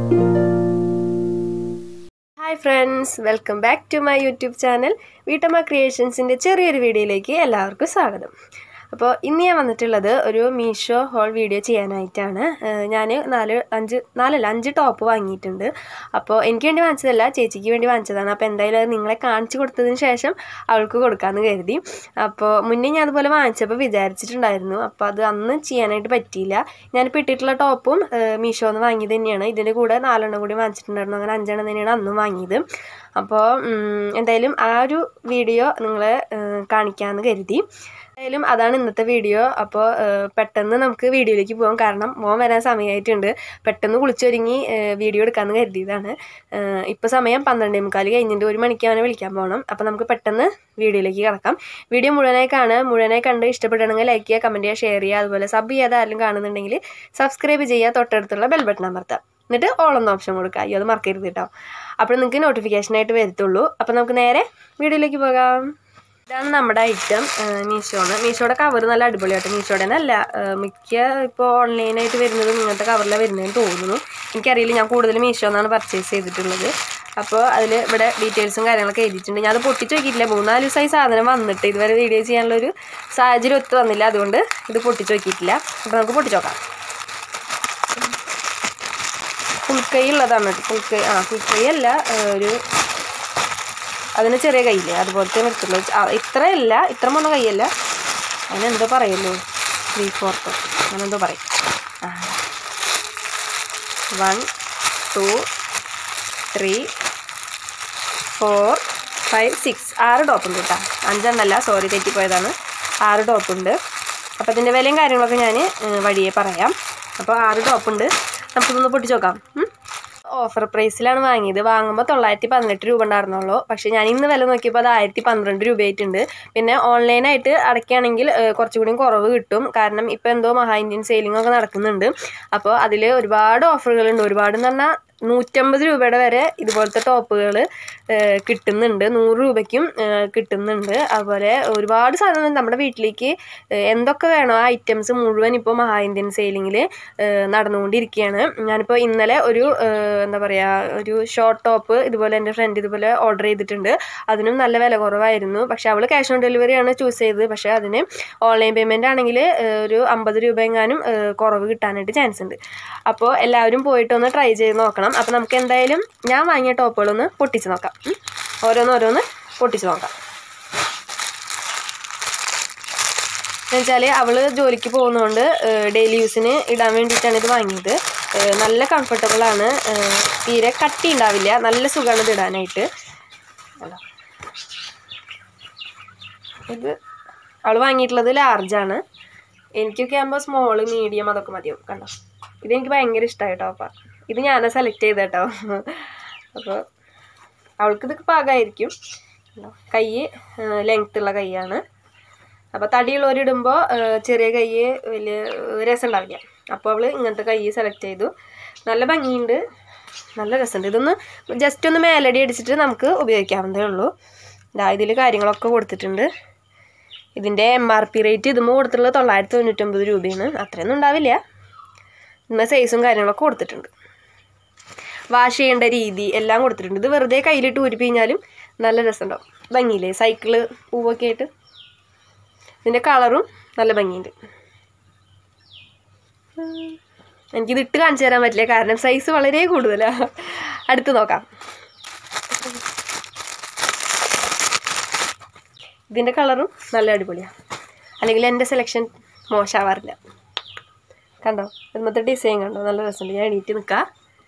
Hi friends welcome back to my YouTube channel വീട്ടമ്മ ക്രിയേഷൻസിൻ്റെ ചെറിയൊരു വീഡിയോയിലേക്ക് എല്ലാവർക്കും സ്വാഗതം അപ്പോൾ ഇന്ന് ഞാൻ വന്നിട്ടുള്ളത് ഒരു മീഷോ ഹോൾ വീഡിയോ ചെയ്യാനായിട്ടാണ് ഞാൻ നാല് അഞ്ച് നാലല്ല അഞ്ച് ടോപ്പ് വാങ്ങിയിട്ടുണ്ട് അപ്പോൾ എനിക്ക് വേണ്ടി വാങ്ങിച്ചതല്ല ചേച്ചിക്ക് വേണ്ടി വാങ്ങിച്ചതാണ് അപ്പോൾ എന്തായാലും അത് നിങ്ങളെ കാണിച്ചു കൊടുത്തതിന് ശേഷം അവൾക്ക് കൊടുക്കാമെന്ന് കരുതി അപ്പോൾ മുന്നേ ഞാൻ അതുപോലെ വാങ്ങിച്ചപ്പോൾ വിചാരിച്ചിട്ടുണ്ടായിരുന്നു അപ്പോൾ അത് അന്ന് ചെയ്യാനായിട്ട് പറ്റിയില്ല ഞാനിപ്പോൾ ഇട്ടിട്ടുള്ള ടോപ്പും മീഷോന്ന് വാങ്ങിയത് തന്നെയാണ് ഇതിൻ്റെ കൂടെ നാലെണ്ണം കൂടി വാങ്ങിച്ചിട്ടുണ്ടായിരുന്നു അങ്ങനെ അഞ്ചെണ്ണം തന്നെയാണ് അന്നും വാങ്ങിയത് അപ്പോൾ എന്തായാലും ആ ഒരു വീഡിയോ നിങ്ങളെ കാണിക്കാമെന്ന് കരുതി എന്തായാലും അതാണ് ഇന്നത്തെ വീഡിയോ അപ്പോൾ പെട്ടെന്ന് നമുക്ക് വീഡിയോയിലേക്ക് പോകാം കാരണം മോൻ വരാൻ സമയമായിട്ടുണ്ട് പെട്ടെന്ന് കുളിച്ചൊരുങ്ങി വീഡിയോ എടുക്കാമെന്ന് കരുതിയതാണ് ഇപ്പോൾ സമയം പന്ത്രണ്ടേ മുക്കാൽ കഴിഞ്ഞിട്ട് ഒരു മണിക്ക് അവനെ വിളിക്കാൻ പോകണം അപ്പോൾ നമുക്ക് പെട്ടെന്ന് വീഡിയോയിലേക്ക് കിടക്കാം വീഡിയോ മുഴുവനായി കാണുക മുഴുവനായി കണ്ട് ഇഷ്ടപ്പെടുകയാണെങ്കിൽ ലൈക്ക് ചെയ്യുക കമൻറ്റ് ചെയ്യുക ഷെയർ ചെയ്യുക അതുപോലെ സബ് ചെയ്യാതെ ആരെങ്കിലും കാണുന്നുണ്ടെങ്കിൽ സബ്സ്ക്രൈബ് ചെയ്യുക തൊട്ടടുത്തുള്ള ബെൽ ബട്ടൺ അമർത്താം എന്നിട്ട് ഓൾ എന്ന ഓപ്ഷൻ കൊടുക്കുക അയ്യോ അത് മറക്കരുത് കേട്ടോ അപ്പോൾ നിങ്ങൾക്ക് നോട്ടിഫിക്കേഷനായിട്ട് വരത്തുള്ളൂ അപ്പോൾ നമുക്ക് നേരെ വീഡിയോയിലേക്ക് പോകാം ഇതാണ് നമ്മുടെ ഐറ്റം മീഷോന്ന് മീഷോയുടെ കവർ നല്ല അടിപൊളിയായിട്ട് മീഷോയുടെ അല്ല മിക്ക ഇപ്പോൾ ഓൺലൈനായിട്ട് വരുന്നത് ഇങ്ങനത്തെ കവറിലാണ് വരുന്നതെന്ന് തോന്നുന്നു എനിക്കറിയില്ല ഞാൻ കൂടുതൽ മീഷോ എന്നാണ് പർച്ചേസ് ചെയ്തിട്ടുള്ളത് അപ്പോൾ അതിൽ ഇവിടെ ഡീറ്റെയിൽസും കാര്യങ്ങളൊക്കെ എഴുതിയിട്ടുണ്ട് ഞാൻ അത് പൊട്ടിച്ച് നോക്കിയിട്ടില്ല മൂന്നാല് ദിവസമായി സാധനം വന്നിട്ട് ഇതുവരെ വീഡിയോ ചെയ്യാനുള്ളൊരു സാഹചര്യം ഒത്തു വന്നില്ല അതുകൊണ്ട് ഇത് പൊട്ടിച്ച് നോക്കിയിട്ടില്ല അപ്പോൾ നമുക്ക് പൊട്ടിച്ച് നോക്കാം ഫുൾ കൈ ഉള്ളതാണ് ഫുൾ കൈ ആ ഫുൾ കൈ അല്ല ഒരു അതിന് ചെറിയ കൈയില്ലേ അതുപോലത്തെ വരത്തുള്ളൂ ഇത്രയല്ല ഇത്ര മൂന്ന് കൈയല്ല അതിനെന്തോ പറയുമല്ലോ ത്രീ ഫോർത്ത് അങ്ങനെ എന്തോ പറയും ആ one two three four five six ആറ് ടോപ്പുണ്ട് കേട്ടോ അഞ്ചെണ്ണല്ല സോറി തെറ്റിപ്പോയതാണ് ആറ് ടോപ്പുണ്ട് അപ്പോൾ അതിൻ്റെ വിലയും കാര്യങ്ങളൊക്കെ ഞാൻ വഴിയെ പറയാം അപ്പോൾ ആറ് ടോപ്പുണ്ട് നമുക്കിതൊന്ന് പൊട്ടിച്ച് നോക്കാം ഓഫർ പ്രൈസിലാണ് വാങ്ങിയത് വാങ്ങുമ്പോൾ തൊള്ളായിരത്തി പതിനെട്ട് രൂപ ഉണ്ടായിരുന്നുള്ളൂ പക്ഷേ ഞാൻ ഇന്ന് വില നോക്കിയപ്പോൾ അത് ആയിരത്തി പന്ത്രണ്ട് രൂപയായിട്ടുണ്ട് പിന്നെ ഓൺലൈനായിട്ട് അടയ്ക്കുകയാണെങ്കിൽ കുറച്ചുകൂടി കുറവ് കിട്ടും കാരണം ഇപ്പോൾ എന്തോ മഹാ ഇന്ത്യൻ സെയിലിംഗ് ഒക്കെ നടക്കുന്നുണ്ട് അപ്പോൾ അതിൽ ഒരുപാട് ഓഫറുകളുണ്ട് ഒരുപാട് എന്ന് പറഞ്ഞാൽ നൂറ്റമ്പത് രൂപയുടെ വരെ ഇതുപോലത്തെ ടോപ്പുകൾ കിട്ടുന്നുണ്ട് നൂറ് രൂപയ്ക്കും കിട്ടുന്നുണ്ട് അതുപോലെ ഒരുപാട് സാധനം നമ്മുടെ വീട്ടിലേക്ക് എന്തൊക്കെ വേണോ ആ ഐറ്റംസ് മുഴുവൻ ഇപ്പോൾ മഹാ ഇന്ത്യൻ സെയിലിങ്ങിൽ നടന്നുകൊണ്ടിരിക്കുകയാണ് ഞാനിപ്പോൾ ഇന്നലെ ഒരു എന്താ പറയുക ഒരു ഷോർട്ട് ടോപ്പ് ഇതുപോലെ എൻ്റെ ഫ്രണ്ട് ഇതുപോലെ ഓർഡർ ചെയ്തിട്ടുണ്ട് അതിനും നല്ല വില കുറവായിരുന്നു പക്ഷേ അവൾ ക്യാഷ് ഓൺ ഡെലിവറിയാണ് ചൂസ് ചെയ്തത് പക്ഷേ അതിന് ഓൺലൈൻ പേയ്മെൻ്റ് ആണെങ്കിൽ ഒരു അമ്പത് രൂപ എങ്ങാനും കുറവ് കിട്ടാനായിട്ട് ചാൻസ് ഉണ്ട് അപ്പോൾ എല്ലാവരും പോയിട്ടൊന്ന് ട്രൈ ചെയ്ത് നോക്കണം അപ്പോൾ നമുക്ക് എന്തായാലും ഞാൻ വാങ്ങിയ ടോപ്പുകളൊന്ന് പൊട്ടിച്ച് നോക്കാം ഓരോന്നോരോന്ന് പൊട്ടിച്ച് നോക്കാം എന്നുവെച്ചാൽ അവൾ ജോലിക്ക് പോകുന്നതുകൊണ്ട് ഡെയിലി യൂസിന് ഇടാൻ വേണ്ടിയിട്ടാണ് ഇത് വാങ്ങിയത് നല്ല കംഫർട്ടബിളാണ് തീരെ കട്ടി ഉണ്ടാവില്ല നല്ല സുഖമാണ് ഇത് ഇടാനായിട്ട് ഇത് അവൾ വാങ്ങിയിട്ടുള്ളത് ലാർജാണ് എനിക്കൊക്കെ ആകുമ്പോൾ സ്മോള് മീഡിയം അതൊക്കെ മതിയാവും കണ്ടോ ഇതെനിക്ക് ഭയങ്കര ഇഷ്ടമായി കേട്ടോ അപ്പം ഇത് ഞാൻ സെലക്ട് ചെയ്ത കേട്ടോ അപ്പോൾ അവൾക്കിത് പാകമായിരിക്കും കൈ ലെങ്ത് ഉള്ള കൈയാണ് അപ്പോൾ തടിയുള്ളവരിടുമ്പോൾ ചെറിയ കൈ വലിയ രസം ഉണ്ടാവില്ല അപ്പോൾ അവൾ ഇങ്ങനത്തെ കൈ സെലക്ട് ചെയ്തു നല്ല ഭംഗിയുണ്ട് നല്ല രസമുണ്ട് ഇതൊന്ന് ജസ്റ്റ് ഒന്ന് മേലടി അടിച്ചിട്ട് നമുക്ക് ഉപയോഗിക്കാവുന്നതേ ഉള്ളൂ ഇതാ ഇതിൽ കാര്യങ്ങളൊക്കെ കൊടുത്തിട്ടുണ്ട് ഇതിൻ്റെ എം ആർ പി റേറ്റ് ഇതുമ്പോൾ കൊടുത്തിട്ടുള്ളത് തൊള്ളായിരത്തി തൊണ്ണൂറ്റൊമ്പത് രൂപയാണ് അത്രയൊന്നും ഉണ്ടാവില്ല ഇന്ന് സൈസും കാര്യങ്ങളൊക്കെ കൊടുത്തിട്ടുണ്ട് വാഷ് ചെയ്യേണ്ട രീതി എല്ലാം കൊടുത്തിട്ടുണ്ട് ഇത് വെറുതെ കയ്യിലിട്ട് ഊരി പിഴിഞ്ഞാലും നല്ല രസമുണ്ടാവും ഭംഗിയില്ലേ സൈക്കിള് പൂവൊക്കെ ആയിട്ട് ഇതിൻ്റെ കളറും നല്ല ഭംഗിയുണ്ട് എനിക്കിത് ഇട്ട് കാണിച്ചു തരാൻ പറ്റില്ല കാരണം സൈസ് വളരെ കൂടുതലാണ് അടുത്ത് നോക്കാം ഇതിൻ്റെ കളറും നല്ല അടിപൊളിയാണ് അല്ലെങ്കിൽ എൻ്റെ സെലക്ഷൻ മോശമാവാറില്ല കണ്ടോ ഇന്നത്തെ ഡിസൈൻ കണ്ടോ നല്ല രസമുണ്ട് ഞാൻ എണീറ്റ് നിൽക്കാം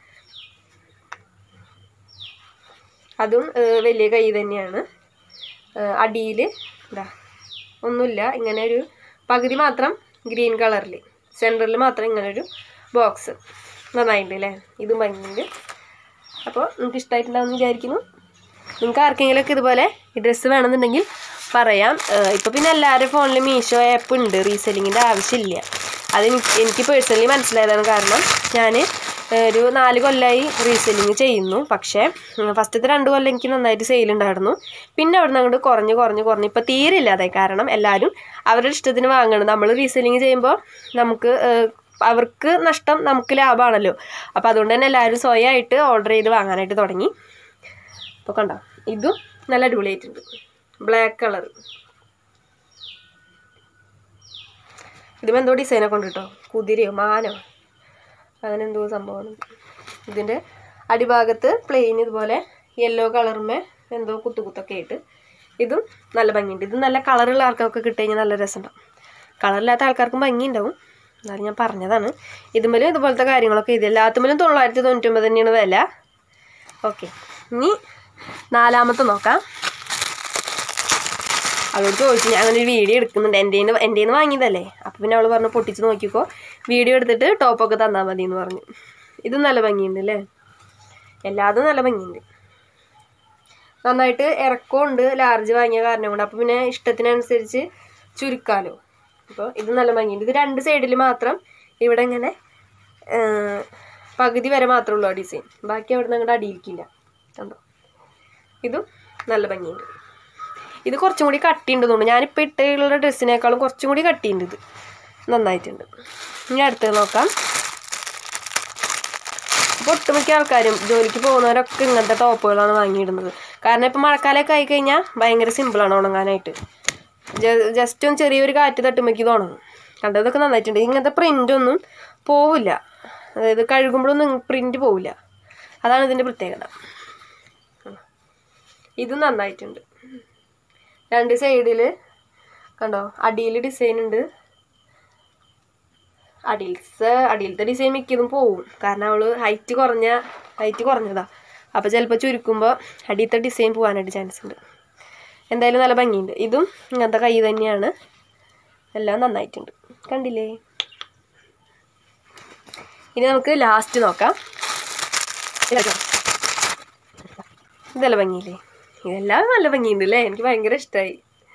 അതും വലിയ കൈ തന്നെയാണ് അടിയിൽ ഇതാ ഒന്നുമില്ല ഇങ്ങനെ ഒരു പകുതി മാത്രം ഗ്രീൻ കളറിൽ സെൻറ്ററിൽ മാത്രം ഇങ്ങനെ ഒരു ബോക്സ് നന്നായിട്ടുണ്ട് അല്ലേ ഇതും ഭംഗിയുണ്ട് അപ്പോൾ നിങ്ങൾക്ക് ഇഷ്ടമായിട്ടുണ്ടാവുമെന്ന് വിചാരിക്കുന്നു നിങ്ങൾക്ക് ആർക്കെങ്കിലുമൊക്കെ ഇതുപോലെ ഈ ഡ്രസ്സ് വേണമെന്നുണ്ടെങ്കിൽ പറയാം ഇപ്പോൾ പിന്നെ എല്ലാവരുടെ ഫോണിൽ മീഷോ ആപ്പ് ഉണ്ട് റീസെല്ലിങ്ങിൻ്റെ ആവശ്യമില്ല അത് എനിക്ക് പേഴ്സണലി മനസ്സിലായതാണ് കാരണം ഞാൻ ഒരു നാല് കൊല്ലമായി റീസെല്ലിങ് ചെയ്യുന്നു പക്ഷേ ഫസ്റ്റത്തെ രണ്ട് കൊല്ലം എനിക്ക് നന്നായിട്ട് സെയിൽ ഉണ്ടായിരുന്നു പിന്നെ അവിടെ നിന്ന് അങ്ങോട്ട് കുറഞ്ഞ് കുറഞ്ഞ് കുറഞ്ഞ് ഇപ്പോൾ തീരെ ഇല്ലാതായി കാരണം എല്ലാവരും അവരുടെ ഇഷ്ടത്തിന് വാങ്ങണം നമ്മൾ റീസെല്ലിങ് ചെയ്യുമ്പോൾ നമുക്ക് അവർക്ക് നഷ്ടം നമുക്ക് ലാഭമാണല്ലോ അപ്പോൾ അതുകൊണ്ട് തന്നെ എല്ലാവരും സ്വയമായിട്ട് ഓർഡർ ചെയ്ത് വാങ്ങാനായിട്ട് തുടങ്ങി അപ്പോൾ കണ്ടോ ഇതും നല്ല അടിപൊളിയായിട്ടുണ്ട് ബ്ലാക്ക് കളർ ഇതിപ്പോൾ എന്തോ ഡിസൈനൊക്കെ ഉണ്ട് കേട്ടോ കുതിരയോ മാനോ അങ്ങനെ എന്തോ സംഭവമാണ് ഇതിൻ്റെ അടിഭാഗത്ത് പ്ലെയിൻ ഇതുപോലെ യെല്ലോ കളറുമേ എന്തോ കുത്തുകുത്തൊക്കെ ആയിട്ട് ഇതും നല്ല ഭംഗിയുണ്ട് ഇത് നല്ല കളറുള്ള ആൾക്കാർക്ക് കിട്ടി കഴിഞ്ഞാൽ നല്ല രസമുണ്ടാവും കളറില്ലാത്ത ആൾക്കാർക്കും ഭംഗി ഉണ്ടാവും എന്നാലും ഞാൻ പറഞ്ഞതാണ് ഇതുമേലും ഇതുപോലത്തെ കാര്യങ്ങളൊക്കെ ഇത് എല്ലാത്തുമേലും തൊള്ളായിരത്തി തൊണ്ണൂറ്റൊമ്പത് തന്നെയാണ് വില ഓക്കെ ഇനി നാലാമത്തെ നോക്കാം അവളോട് ചോദിച്ചു ഞാൻ അങ്ങനെ ഒരു വീഡിയോ എടുക്കുന്നുണ്ട് എൻ്റെ എൻ്റെ നിന്ന് വാങ്ങിയതല്ലേ അപ്പോൾ പിന്നെ അവൾ പറഞ്ഞു പൊട്ടിച്ച് നോക്കിക്കോ വീഡിയോ എടുത്തിട്ട് ടോപ്പൊക്കെ തന്നാൽ മതി എന്ന് പറഞ്ഞു ഇത് നല്ല ഭംഗിയുണ്ട് അല്ലേ എല്ലാതും നല്ല ഭംഗിയുണ്ട് നന്നായിട്ട് ഇറക്കമുണ്ട് ലാർജ് വാങ്ങിയ കാരണം കൊണ്ട് അപ്പോൾ പിന്നെ ഇഷ്ടത്തിനനുസരിച്ച് ചുരുക്കാലോ അപ്പോൾ ഇത് നല്ല ഭംഗിയുണ്ട് ഇത് രണ്ട് സൈഡിൽ മാത്രം ഇവിടെ ഇങ്ങനെ ആ, പകുതി വരെ മാത്രമേ ഉള്ളൂ ആ ഡിസൈൻ ബാക്കി അവിടെ നിന്ന് അങ്ങോട്ട് അടിയിലിക്കില്ല കണ്ടോ ഇതും നല്ല ഭംഗിയുണ്ട് ഇത് കുറച്ചും കൂടി കട്ടിയുണ്ട് തോന്നുന്നു ഞാനിപ്പോൾ ഇട്ടുള്ള ഡ്രസ്സിനേക്കാളും കുറച്ചും കൂടി കട്ടിയുണ്ട് ഇത് നന്നായിട്ടുണ്ട് ഇനി അടുത്തത് നോക്കാം ഇപ്പോൾ ഒട്ടുമിക്ക ആൾക്കാരും ജോലിക്ക് പോകുന്നവരൊക്കെ ഇങ്ങനത്തെ ടോപ്പുകളാണ് വാങ്ങിയിടുന്നത് കാരണം ഇപ്പോൾ മഴക്കാലമൊക്കെ ആയി കഴിഞ്ഞാൽ ഭയങ്കര സിമ്പിളാണ് ഉണങ്ങാനായിട്ട് ജസ്റ്റ് ഒന്ന് ചെറിയൊരു കാറ്റ് തട്ടുമ്പോഴേക്ക് ഇത് ഉണങ്ങും കണ്ടതൊക്കെ നന്നായിട്ടുണ്ട് ഇങ്ങനത്തെ പ്രിൻ്റ് ഒന്നും പോവില്ല അതായത് കഴുകുമ്പോഴൊന്നും പ്രിൻ്റ് പോവില്ല അതാണ് ഇതിൻ്റെ പ്രത്യേകത ഇത് നന്നായിട്ടുണ്ട് രണ്ട് സൈഡിൽ കണ്ടോ അടിയിൽ ഡിസൈൻ ഉണ്ട് അടിയിലത്തെ അടിയിലത്തെ ഡിസൈൻ മിക്കതും പോവും കാരണം അവള് ഹൈറ്റ് കുറഞ്ഞ ഹൈറ്റ് കുറഞ്ഞതാ അപ്പോൾ ചിലപ്പോൾ ചുരുക്കുമ്പോൾ അടിയിലത്തെ ഡിസൈൻ പോകാനായിട്ട് ചാൻസ് ഉണ്ട് എന്തായാലും നല്ല ഭംഗിയുണ്ട് ഇതും ഇങ്ങനത്തെ കൈ തന്നെയാണ് എല്ലാം നന്നായിട്ടുണ്ട് കണ്ടില്ലേ ഇനി നമുക്ക് ലാസ്റ്റ് നോക്കാം ഇതൊക്കെ. ഇതല്ല ഭംഗിയില്ലേ ഇതെല്ലാം നല്ല ഭംഗിയുണ്ട് അല്ലേ എനിക്ക് ഭയങ്കര ഇഷ്ടമായി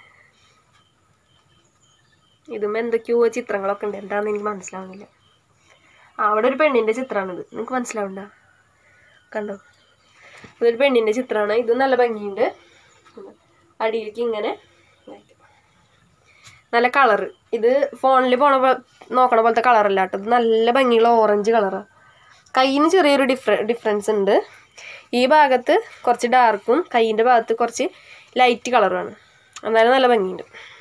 ഇതും എന്തൊക്കെയോ ചിത്രങ്ങളൊക്കെ ഉണ്ട് എന്താണെന്ന് എനിക്ക് മനസ്സിലാവുന്നില്ല ആ അവിടെ ഒരു പെണ്ണിൻ്റെ ചിത്രമാണിത് നിങ്ങൾക്ക് മനസ്സിലാവണ്ട കണ്ടോ ഇതൊരു പെണ്ണിൻ്റെ ചിത്രമാണ് ഇതും നല്ല ഭംഗിയുണ്ട് അടിയിലേക്ക് ഇങ്ങനെ ഇതായിട്ട്. നല്ല കളറ് ഇത് ഫോണിൽ പോണ പോ- നോക്കണ പോലത്തെ കളറല്ല കേട്ടോ ഇത് നല്ല ഭംഗിയുള്ള ഓറഞ്ച് കളറാണ് കയ്യിന് ചെറിയൊരു ഡിഫറ ഡിഫറൻസ് ഉണ്ട് ഈ ഭാഗത്ത് കുറച്ച് ഡാർക്കും കയ്യിൻ്റെ ഭാഗത്ത് കുറച്ച് ലൈറ്റ് കളറുമാണ് എന്നാലും നല്ല ഭംഗിയുണ്ട്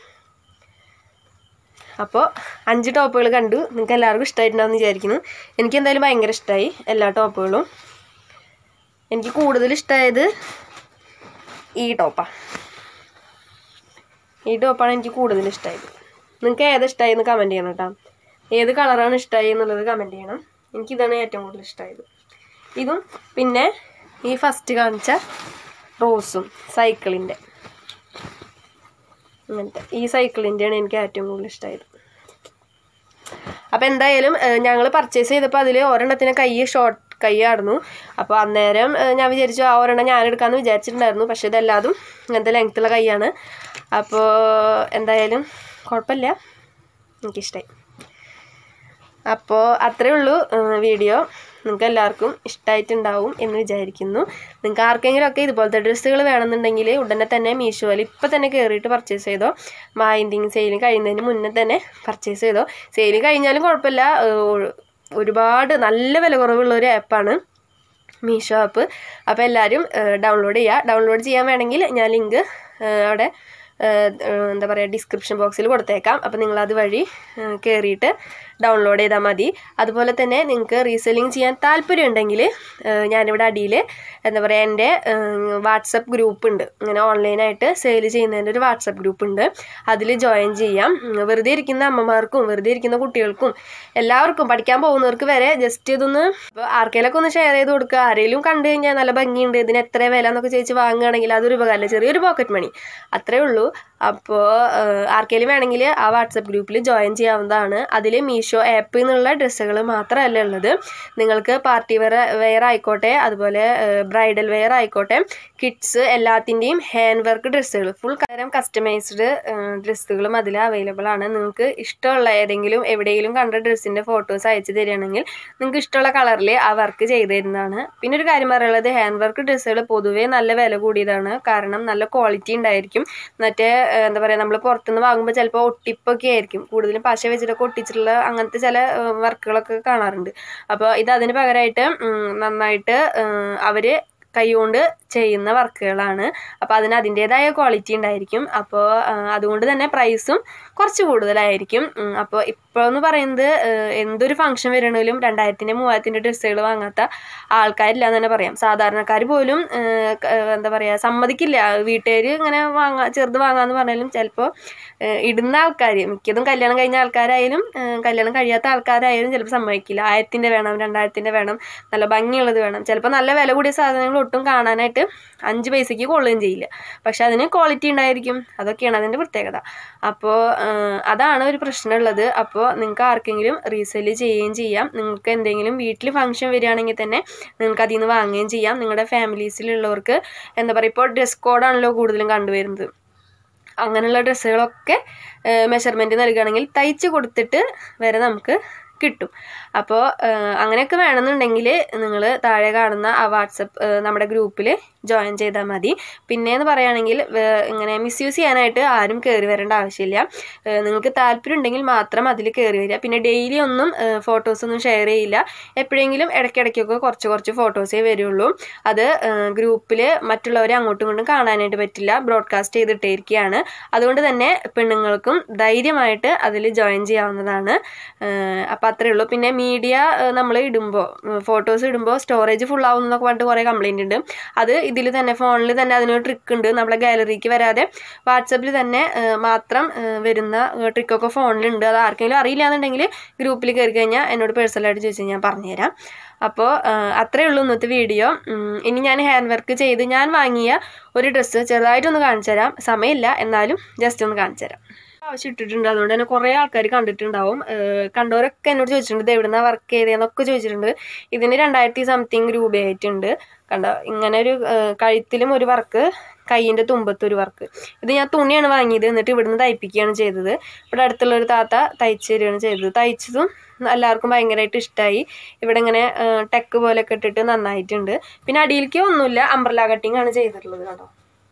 അപ്പോൾ അഞ്ച് ടോപ്പുകൾ കണ്ടു നിങ്ങൾക്ക് എല്ലാവർക്കും ഇഷ്ടമായിട്ടുണ്ടാവും വിചാരിക്കുന്നു എനിക്ക് എന്തായാലും ഭയങ്കര ഇഷ്ടമായി എല്ലാ ടോപ്പുകളും എനിക്ക് കൂടുതൽ ഇഷ്ടമായത് ഈ ടോപ്പാണ് ഈ ടോപ്പാണ് എനിക്ക് കൂടുതൽ ഇഷ്ടമായത് നിങ്ങൾക്ക് ഏത് ഇഷ്ടമായി എന്ന് കമൻറ്റ് ചെയ്യണം കേട്ടോ ഏത് കളറാണ് ഇഷ്ടമായി എന്നുള്ളത് കമൻറ്റ് ചെയ്യണം എനിക്കിതാണ് ഏറ്റവും കൂടുതൽ ഇഷ്ടമായത് ഇതും പിന്നെ ഈ ഫസ്റ്റ് കാണിച്ച റോസും സൈക്കിളിൻ്റെ അങ്ങനത്തെ ഈ സൈക്കിളിൻ്റെയാണ് എനിക്ക് ഏറ്റവും കൂടുതൽ ഇഷ്ടമായത് അപ്പോൾ എന്തായാലും ഞങ്ങൾ പർച്ചേസ് ചെയ്തപ്പോൾ അതിൽ ഒരെണ്ണത്തിന് കൈ ഷോർട്ട് കൈയായിരുന്നു അപ്പോൾ അന്നേരം ഏഹ്, ഞാൻ വിചാരിച്ചു ആ ഒരെണ്ണം ഞാൻ എടുക്കാമെന്ന് വിചാരിച്ചിട്ടുണ്ടായിരുന്നു പക്ഷേ ഇതെല്ലാതും ഇങ്ങനത്തെ ലെങ്ത്തുള്ള കൈയാണ് അപ്പോൾ എന്തായാലും കുഴപ്പമില്ല എനിക്കിഷ്ടമായി അപ്പോൾ അത്രേ ഉള്ളൂ ഏഹ്, വീഡിയോ നിങ്ങൾക്ക് എല്ലാവർക്കും ഇഷ്ടമായിട്ടുണ്ടാവും എന്ന് വിചാരിക്കുന്നു നിങ്ങൾക്ക് ആർക്കെങ്കിലും ഒക്കെ ഇതുപോലത്തെ ഡ്രസ്സുകൾ വേണമെന്നുണ്ടെങ്കിൽ ഉടനെ തന്നെ മീഷോയിൽ ഇപ്പം തന്നെ കയറിയിട്ട് പർച്ചേസ് ചെയ്തോ മായിൻറ്റിങ് സെയിൽ കഴിയുന്നതിന് മുന്നേ തന്നെ പർച്ചേസ് ചെയ്തോ സെയിൽ കഴിഞ്ഞാലും കുഴപ്പമില്ല ഏഹ്, ഒരുപാട് നല്ല വില കുറവുള്ള ഒരു ആപ്പാണ് മീഷോ ആപ്പ് അപ്പോൾ എല്ലാവരും ഡൗൺലോഡ് ചെയ്യുക ഡൗൺലോഡ് ചെയ്യാൻ വേണമെങ്കിൽ ഞാൻ ലിങ്ക് അവിടെ ഏഹ്, ഏഹ്, എന്താ പറയുക ഡിസ്ക്രിപ്ഷൻ ബോക്സിൽ കൊടുത്തേക്കാം അപ്പോൾ നിങ്ങൾ അത് വഴി ഏഹ്, കയറിയിട്ട് ഡൗൺലോഡ് ചെയ്താൽ മതി അതുപോലെ തന്നെ നിങ്ങൾക്ക് റീസെല്ലിങ് ചെയ്യാൻ താല്പര്യം ഉണ്ടെങ്കിൽ ഞാനിവിടെ അടിയിൽ എന്താ പറയുക എൻ്റെ വാട്സപ്പ് ഗ്രൂപ്പ് ഉണ്ട് ഇങ്ങനെ ഓൺലൈനായിട്ട് സെയിൽ ചെയ്യുന്നതിൻ്റെ ഒരു വാട്സപ്പ് ഗ്രൂപ്പ് ഉണ്ട് അതിൽ ജോയിൻ ചെയ്യാം ഉം, വെറുതെ ഇരിക്കുന്ന അമ്മമാർക്കും വെറുതെ ഇരിക്കുന്ന കുട്ടികൾക്കും എല്ലാവർക്കും പഠിക്കാൻ പോകുന്നവർക്ക് വരെ ജസ്റ്റ് ഇതൊന്ന് ഇപ്പോൾ ആർക്കെങ്കിലൊക്കെ ഒന്ന് ഷെയർ ചെയ്ത് കൊടുക്കുക ആരെങ്കിലും കണ്ടു കഴിഞ്ഞാൽ നല്ല ഭംഗിയുണ്ട് ഇതിന് എത്ര വില എന്നൊക്കെ ചോദിച്ച് വാങ്ങുകയാണെങ്കിൽ അതൊരു ഉപകാരമില്ല ചെറിയൊരു പോക്കറ്റ് മണി അത്രേ ഉള്ളൂ അപ്പോൾ ആർക്കെങ്കിലും വേണമെങ്കിൽ ആ വാട്സപ്പ് ഗ്രൂപ്പിൽ ജോയിൻ ചെയ്യാവുന്നതാണ് അതിൽ മീഷോ ആപ്പ് എന്നുള്ള ഡ്രസ്സുകൾ മാത്രമല്ല ഉള്ളത് നിങ്ങൾക്ക് പാർട്ടി വെയർ വെയർ ആയിക്കോട്ടെ അതുപോലെ ബ്രൈഡൽ വെയർ ആയിക്കോട്ടെ കിഡ്സ് എല്ലാത്തിൻ്റെയും ഹാൻഡ് വർക്ക് ഡ്രസ്സുകൾ ഫുൾ കാര്യം കസ്റ്റമൈസ്ഡ് ഡ്രസ്സുകളും അതിൽ അവൈലബിൾ ആണ് നിങ്ങൾക്ക് ഇഷ്ടമുള്ള ഏതെങ്കിലും എവിടെയെങ്കിലും കണ്ട ഡ്രസ്സിൻ്റെ ഫോട്ടോസ് അയച്ചു തരികയാണെങ്കിൽ നിങ്ങൾക്ക് ഇഷ്ടമുള്ള കളറിൽ ആ വർക്ക് ചെയ്തു തരുന്നതാണ് പിന്നെ ഒരു കാര്യം പറയാനുള്ളത് ഹാൻഡ് വർക്ക് ഡ്രസ്സുകൾ പൊതുവേ നല്ല വില കൂടിയതാണ് കാരണം നല്ല ക്വാളിറ്റി ഉണ്ടായിരിക്കും മറ്റേ ഏഹ്, എന്താ പറയുക നമ്മൾ പുറത്തുനിന്ന് വാങ്ങുമ്പോൾ ചിലപ്പോൾ ഒട്ടിപ്പൊക്കെ ആയിരിക്കും കൂടുതലും പശ വെച്ചിട്ടൊക്കെ ഒട്ടിച്ചിട്ടുള്ള അങ്ങനത്തെ ചില വർക്കുകളൊക്കെ കാണാറുണ്ട് അപ്പോൾ ഇത് അതിന് പകരമായിട്ട് ഉം, നന്നായിട്ട് അവർ കൈകൊണ്ട് ചെയ്യുന്ന വർക്കുകളാണ് അപ്പോൾ അതിന് അതിൻ്റേതായ ക്വാളിറ്റി ഉണ്ടായിരിക്കും അപ്പോൾ അതുകൊണ്ട് തന്നെ പ്രൈസും കുറച്ച് കൂടുതലായിരിക്കും ഉം, അപ്പോൾ ഇപ്പോൾ എന്ന് പറയുന്നത് ഏഹ്, എന്തൊരു ഫംഗ്ഷൻ വരണമെങ്കിലും രണ്ടായിരത്തിൻ്റെ മൂവായിരത്തിൻ്റെ ഡ്രസ്സുകൾ വാങ്ങാത്ത ആൾക്കാരില്ല എന്ന് തന്നെ പറയാം സാധാരണക്കാർ പോലും ഏഹ്, ക- ഏഹ്, എന്താ പറയുക സമ്മതിക്കില്ല വീട്ടുകാർ ഇങ്ങനെ വാങ്ങാ ചെറുത് വാങ്ങാന്ന് പറഞ്ഞാലും ചിലപ്പോൾ ഇടുന്ന ആൾക്കാർ മിക്കതും കല്യാണം കഴിഞ്ഞ ആൾക്കാരായാലും ഏഹ്, കല്യാണം കഴിയാത്ത ആൾക്കാരായാലും ചിലപ്പോൾ സമ്മതിക്കില്ല ആയിരത്തിൻ്റെ വേണം രണ്ടായിരത്തിൻ്റെ വേണം നല്ല ഭംഗിയുള്ളത് വേണം ചിലപ്പോൾ നല്ല വില കൂടിയ സാധനങ്ങൾ ഒട്ടും കാണാനായിട്ട് അഞ്ച് പൈസയ്ക്ക് കൊള്ളുകയും ചെയ്യില്ല പക്ഷെ അതിന് ക്വാളിറ്റി ഉണ്ടായിരിക്കും അതൊക്കെയാണ് അതിൻ്റെ പ്രത്യേകത അപ്പോൾ അതാണ് ഒരു പ്രശ്നമുള്ളത് അപ്പോൾ നിങ്ങൾക്ക് ആർക്കെങ്കിലും റീസെല് ചെയ്യുകയും ചെയ്യാം നിങ്ങൾക്ക് എന്തെങ്കിലും വീട്ടിൽ ഫംഗ്ഷൻ വരികയാണെങ്കിൽ തന്നെ നിങ്ങൾക്ക് അതിൽ നിന്ന് വാങ്ങുകയും ചെയ്യാം നിങ്ങളുടെ ഫാമിലീസിലുള്ളവർക്ക് എന്താ പറയുക ഇപ്പോൾ ഡ്രസ് കോഡാണല്ലോ കൂടുതലും കണ്ടുവരുന്നത് അങ്ങനെയുള്ള ഡ്രസ്സുകളൊക്കെ മെഷർമെൻറ്റ് നൽകുകയാണെങ്കിൽ തയ്ച്ച് കൊടുത്തിട്ട് വരെ നമുക്ക് കിട്ടും അപ്പോൾ അങ്ങനെയൊക്കെ വേണമെന്നുണ്ടെങ്കിൽ നിങ്ങൾ താഴെ കാണുന്ന ആ വാട്സപ്പ് നമ്മുടെ ഗ്രൂപ്പിൽ ജോയിൻ ചെയ്താൽ മതി പിന്നെയെന്ന് പറയുകയാണെങ്കിൽ വേ- ഇങ്ങനെ മിസ്യൂസ് ചെയ്യാനായിട്ട് ആരും കയറി വരേണ്ട ആവശ്യമില്ല ഏഹ് നിങ്ങൾക്ക് താല്പര്യം ഉണ്ടെങ്കിൽ മാത്രം അതിൽ കയറി വരിക പിന്നെ ഡെയിലി ഒന്നും ഫോട്ടോസൊന്നും ഷെയർ ചെയ്യില്ല എപ്പോഴെങ്കിലും ഇടയ്ക്കിടയ്ക്കൊക്കെ കുറച്ച് കുറച്ച് ഫോട്ടോസേ വരുള്ളൂ അത് ഗ്രൂപ്പിൽ മറ്റുള്ളവരെ അങ്ങോട്ടും ഇങ്ങോട്ടും കാണാനായിട്ട് പറ്റില്ല ബ്രോഡ്കാസ്റ്റ് ചെയ്തിട്ടിരിക്കുകയാണ് അതുകൊണ്ട് തന്നെ പെണ്ണുങ്ങൾക്കും ധൈര്യമായിട്ട് അതിൽ ജോയിൻ ചെയ്യാവുന്നതാണ് അപ്പോൾ അത്രയേ ഉള്ളൂ പിന്നെ മീഡിയ നമ്മൾ ഇടുമ്പോൾ ഫോട്ടോസ് ഇടുമ്പോൾ സ്റ്റോറേജ് ഫുൾ ആവുന്നതൊക്കെ പറഞ്ഞിട്ട് കുറേ കംപ്ലൈൻറ്റ് ഉണ്ട് അത് ഇതിൽ തന്നെ ഫോണിൽ തന്നെ അതിനൊരു ട്രിക്ക് ഉണ്ട് നമ്മളെ ഗാലറിക്ക് വരാതെ വാട്സപ്പിൽ തന്നെ ഏഹ്, മാത്രം ഏഹ്, വരുന്ന ട്രിക്കൊക്കെ ഫോണിലുണ്ട് അത് ആർക്കെങ്കിലും അറിയില്ല എന്നുണ്ടെങ്കിൽ ഗ്രൂപ്പിൽ കയറി കഴിഞ്ഞാൽ എന്നോട് പേഴ്സണലായിട്ട് ചോദിച്ചാൽ ഞാൻ പറഞ്ഞുതരാം അപ്പോൾ അത്രയേ ഉള്ളൂ ഇന്നത്തെ വീഡിയോ ഉം, ഇനി ഞാൻ ഹാൻഡ് വർക്ക് ചെയ്ത് ഞാൻ വാങ്ങിയ ഒരു ഡ്രസ്സ് ചെറുതായിട്ടൊന്ന് കാണിച്ചു തരാം സമയമില്ല എന്നാലും ജസ്റ്റ് ഒന്ന് കാണിച്ചു തരാം ആവശ്യം ഇട്ടിട്ടുണ്ട് അതുകൊണ്ട് തന്നെ കുറേ ആൾക്കാർ കണ്ടിട്ടുണ്ടാവും ഏഹ് കണ്ടവരൊക്കെ എന്നോട് ചോദിച്ചിട്ടുണ്ട് ഇത് എവിടുന്ന വർക്ക് ചെയ്തതെന്നൊക്കെ ചോദിച്ചിട്ടുണ്ട് ഇതിന് രണ്ടായിരത്തി സംതിങ് രൂപയായിട്ടുണ്ട് കണ്ടോ ഇങ്ങനെ ഒരു ഏഹ് കഴുത്തിലും ഒരു വർക്ക് കൈയിൻ്റെ തുമ്പത്ത് ഒരു വർക്ക് ഇത് ഞാൻ തുണിയാണ് വാങ്ങിയത് എന്നിട്ട് ഇവിടുന്ന് തയ്പ്പിക്കുകയാണ് ചെയ്തത് ഇവിടെ അടുത്തുള്ള ഒരു താത്ത തയ്ച്ചു തരികയാണ് ചെയ്തത് തയ്ച്ചതും എല്ലാവർക്കും ഭയങ്കരമായിട്ട് ഇഷ്ടമായി ഇവിടെ ഇങ്ങനെ ടെക്ക് പോലെയൊക്കെ ഇട്ടിട്ട് നന്നായിട്ടുണ്ട് പിന്നെ അടിയിലേക്ക് ഒന്നുമില്ല അംബ്രല കട്ടിങ് ആണ് ചെയ്തിട്ടുള്ളത് കേട്ടോ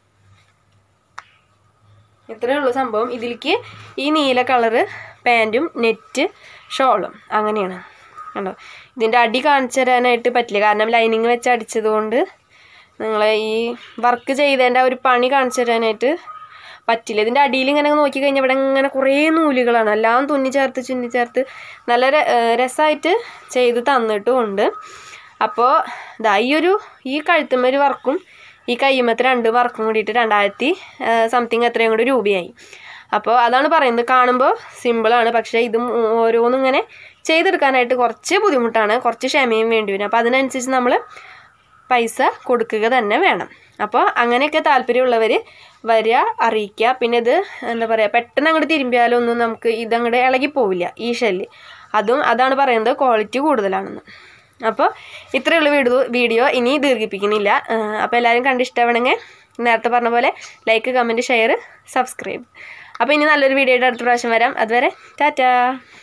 ഇത്രയേ ഉള്ളൂ സംഭവം ഇതിലേക്ക് ഈ നീല കളറ് പാൻറ്റും നെറ്റ് ഷോളും അങ്ങനെയാണ് കണ്ടോ ഇതിൻ്റെ അടി കാണിച്ചു തരാനായിട്ട് പറ്റില്ല കാരണം ലൈനിങ് വെച്ച് അടിച്ചത് കൊണ്ട് നിങ്ങളെ ഈ വർക്ക് ചെയ്തതിൻ്റെ ആ ഒരു പണി കാണിച്ചു തരാനായിട്ട് പറ്റില്ല ഇതിൻ്റെ അടിയിൽ ഇങ്ങനെ നോക്കി കഴിഞ്ഞാൽ ഇവിടെ ഇങ്ങനെ കുറേ നൂലുകളാണ് എല്ലാം തുന്നി ചേർത്ത് ചുന്നി ചേർത്ത് നല്ല ര- ഏഹ് രസമായിട്ട് ചെയ്ത് തന്നിട്ടുമുണ്ട് അപ്പോൾ ഇതാ ഈ ഒരു ഈ കഴുത്തുമ്മ ഒരു വർക്കും ഈ കയ്യുമ്മത്തെ രണ്ട് വർക്കും കൂടിയിട്ട് രണ്ടായിരത്തി സംതിങ് എത്രയും കൂടി രൂപയായി അപ്പോൾ അതാണ് പറയുന്നത് കാണുമ്പോൾ സിമ്പിളാണ് പക്ഷേ ഇത് മൂ- ഓരോന്നും ഇങ്ങനെ ചെയ്തെടുക്കാനായിട്ട് കുറച്ച് ബുദ്ധിമുട്ടാണ് കുറച്ച് ക്ഷമയും വേണ്ടി വരും അപ്പോൾ അതിനനുസരിച്ച് നമ്മൾ പൈസ കൊടുക്കുക തന്നെ വേണം അപ്പോൾ അങ്ങനെയൊക്കെ താല്പര്യമുള്ളവർ വരിക അറിയിക്കുക പിന്നെ ഇത് എന്താ പറയുക പെട്ടെന്ന് അങ്ങോട്ട് തിരുമ്പിയാലോ ഒന്നും നമുക്ക് ഇതങ്ങോട്ട് ഇളകി പോവില്ല ഈ ഷെല്ല് അതും അതാണ് പറയുന്നത് ക്വാളിറ്റി കൂടുതലാണെന്ന് അപ്പോൾ ഇത്രയുള്ള വീഡിയോ വീഡിയോ ഇനി ദീർഘിപ്പിക്കുന്നില്ല അപ്പോൾ എല്ലാവരും കണ്ട് ഇഷ്ടമാണെങ്കിൽ നേരത്തെ പറഞ്ഞ പോലെ ലൈക്ക് കമൻറ്റ് ഷെയർ സബ്സ്ക്രൈബ് അപ്പോൾ ഇനി നല്ലൊരു വീഡിയോ ആയിട്ട് അടുത്ത പ്രാവശ്യം വരാം അതുവരെ ടാറ്റാ